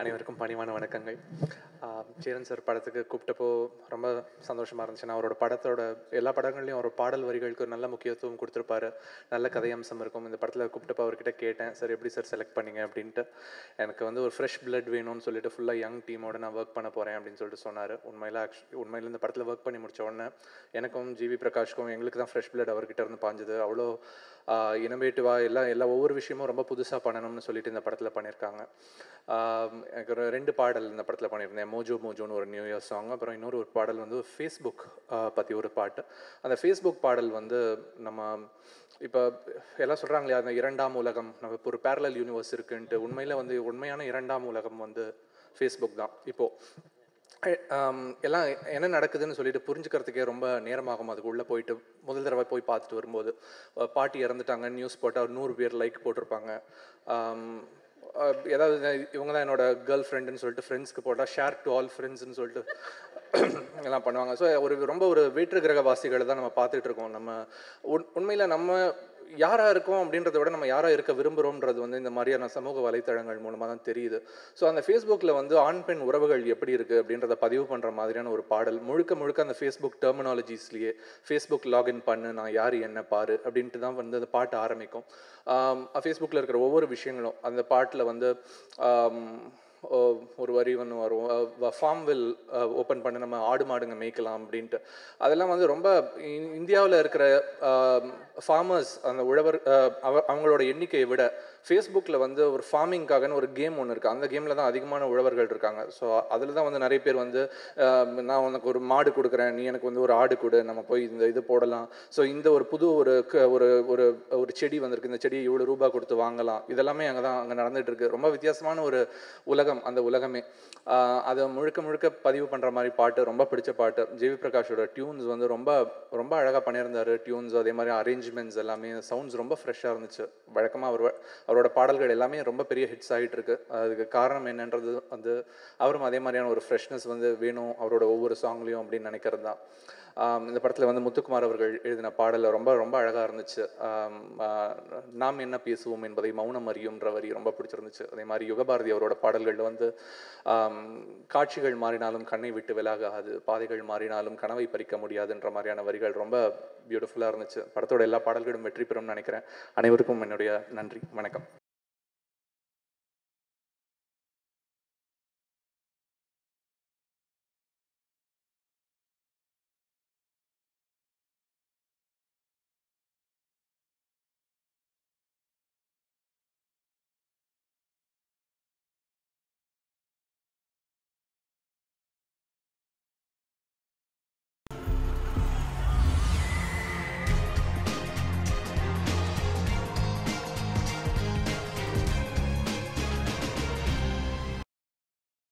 அனைவருக்கும் பணிவான வணக்கங்கள் ஆஹ் சேரன் சார் படத்துக்கு கூப்பிட்டப்போ ரொம்ப சந்தோஷமாக இருந்துச்சு நான் அவரோட படத்தோட எல்லா படங்கள்லையும் அவர் பாடல் வரிகளுக்கு ஒரு நல்ல முக்கியத்துவம் கொடுத்துருப்பாரு நல்ல கதையம்சம் இருக்கும் இந்த படத்தில் கூப்பிட்டப்போ அவர்கிட்ட கேட்டேன் சார் எப்படி சார் செலக்ட் பண்ணீங்க அப்படின்ட்டு எனக்கு வந்து ஒரு ஃப்ரெஷ் பிளட் வேணும்னு சொல்லிட்டு ஃபுல்லாக யங் டீமோட நான் ஒர்க் பண்ண போகிறேன் அப்படின்னு சொல்லிட்டு சொன்னார் உண்மையில் ஆக்சுவலி உண்மையில் இந்த படத்தில் ஒர்க் பண்ணி முடிச்ச உடனே எனக்கும் ஜிவி பிரகாஷ்க்கும் எங்களுக்கு தான் ஃப்ரெஷ் பிளட் அவர்கிட்ட இருந்து பாஞ்சது அவ்வளோ இனோவேட்டிவாக எல்லாம் எல்லா ஒவ்வொரு விஷயமும் ரொம்ப புதுசாக பண்ணணும்னு சொல்லிட்டு இந்த படத்தில் பண்ணியிருக்காங்க ஆஹ் எனக்கு ஒரு ரெண்டு பாடல் இந்த படத்தில் பண்ணியிருந்தேன் மோஜோ மோஜோன்னு ஒரு நியூ இயர் சாங் அப்புறம் இன்னொரு ஒரு பாடல் வந்து ஃபேஸ்புக் பற்றி ஒரு பாட்டு அந்த ஃபேஸ்புக் பாடல் வந்து நம்ம இப்போ எல்லாம் சொல்கிறாங்களே அந்த இரண்டாம் உலகம் நம்ம இப்போ ஒரு பேரலல் யூனிவர்ஸ் இருக்குன்ட்டு உண்மையில் வந்து உண்மையான இரண்டாம் உலகம் வந்து ஃபேஸ்புக் தான் இப்போது ஆம், எல்லாம் என்ன நடக்குதுன்னு சொல்லிட்டு புரிஞ்சுக்கிறதுக்கே ரொம்ப நேரமாகும் அதுக்குள்ளே போயிட்டு முதல் தடவை போய் பார்த்துட்டு வரும்போது அஹ் பாட்டி இறந்துட்டாங்க நியூஸ் போட்டால் நூறு பேர் லைக் போட்டிருப்பாங்க ஆம், அஹ் ஏதாவது இவங்க தான் என்னோட கேர்ள் ஃப்ரெண்டுன்னு சொல்லிட்டு ஃப்ரெண்ட்ஸ்க்கு போட்டால் ஷேர் டு ஆல் ஃப்ரெண்ட்ஸ்னு சொல்லிட்டு எல்லாம் பண்ணுவாங்க ஸோ ஒரு ரொம்ப ஒரு வேற்று கிரகவாசிகளை தான் நம்ம பார்த்துட்டு இருக்கோம் நம்ம உண் உண்மையில் நம்ம யாராக இருக்கோம் அப்படின்றத விட நம்ம யாராக இருக்க விரும்புகிறோம்ன்றது வந்து இந்த மாதிரியான சமூக வலைத்தளங்கள் மூலமாக தான் தெரியுது ஸோ அந்த ஃபேஸ்புக்கில் வந்து ஆண் பெண் உறவுகள் எப்படி இருக்குது அப்படின்றத பதிவு பண்ணுற மாதிரியான ஒரு பாடல் முழுக்க முழுக்க அந்த ஃபேஸ்புக் டெர்மினாலஜிஸ்லேயே ஃபேஸ்புக் லாகின் பண்ணு நான் யார் என்ன பாரு அப்படின்ட்டு தான் வந்து அந்த பாட்டு ஆரம்பிக்கும் ஃபேஸ்புக்கில் இருக்கிற ஒவ்வொரு விஷயங்களும் அந்த பாட்டில் வந்து ஆம், ஓ, ஒரு வரி ஒன்று வரும் ஃபார்ம் வில் ஓப்பன் பண்ணி நம்ம ஆடு மாடுங்க மேய்க்கலாம் அப்படின்ட்டு அதெல்லாம் வந்து ரொம்ப இந்தியாவில் இருக்கிற ஃபார்மர்ஸ் அந்த உழவர் அஹ், அவ- அவங்களோட எண்ணிக்கையை விட ஃபேஸ்புக்கில் வந்து ஒரு ஃபார்மிங்காகன்னு ஒரு கேம் ஒன்று இருக்குது அந்த கேமில் தான் அதிகமான உழவர்கள் இருக்காங்க ஸோ அதில் தான் வந்து நிறைய பேர் வந்து அஹ், நான் உனக்கு ஒரு மாடு கொடுக்குறேன் நீ எனக்கு வந்து ஒரு ஆடு கொடு நம்ம போய் இந்த இது போடலாம் ஸோ இந்த ஒரு புது ஒரு க- ஒரு ஒரு ஒரு செடி வந்திருக்கு இந்த செடியை இவ்வளோ ரூபா கொடுத்து வாங்கலாம் இதெல்லாமே அங்கே தான் அங்கே நடந்துட்டு இருக்கு ரொம்ப வித்தியாசமான ஒரு உலகம் அந்த உலகமே ஆஹ் அதை முழுக்க முழுக்க பதிவு பண்ணுற மாதிரி பாட்டு ரொம்ப பிடிச்ச பாட்டு ஜிவி பிரகாஷோட டியூன்ஸ் வந்து ரொம்ப ரொம்ப அழகாக பண்ணியிருந்தாரு டியூன்ஸ் அதே மாதிரி அரேஞ்ச்மெண்ட்ஸ் எல்லாமே சவுண்ட்ஸ் ரொம்ப ஃப்ரெஷ்ஷாக இருந்துச்சு வழக்கமாக அவர் அவரோட பாடல்கள் எல்லாமே ரொம்ப பெரிய ஹிட்ஸ் ஆகிட்டு இருக்கு அதுக்கு காரணம் என்னன்றது வந்து அவரும் அதே மாதிரியான ஒரு ஃப்ரெஷ்னஸ் வந்து வேணும் அவரோட ஒவ்வொரு சாங்லேயும் அப்படின்னு நினைக்கிறது தான் ஆம், இந்த படத்தில் வந்து முத்துக்குமார் அவர்கள் எழுதின பாடல் ரொம்ப ரொம்ப அழகாக இருந்துச்சு ஆம், ஆ, நாம் என்ன பேசுவோம் என்பதை மௌனம் அறியும்ன்ற வரி ரொம்ப பிடிச்சிருந்துச்சு அதே மாதிரி யுகபாரதி அவரோட பாடல்களில் வந்து ஆம், காட்சிகள் மாறினாலும் கண்ணை விட்டு விலகாது பாதைகள் மாறினாலும் கனவை பறிக்க முடியாதுன்ற மாதிரியான வரிகள் ரொம்ப பியூட்டிஃபுல்லாக இருந்துச்சு படத்தோட எல்லா பாடல்களும் வெற்றி பெறும்னு நினைக்கிறேன் அனைவருக்கும் என்னுடைய நன்றி வணக்கம்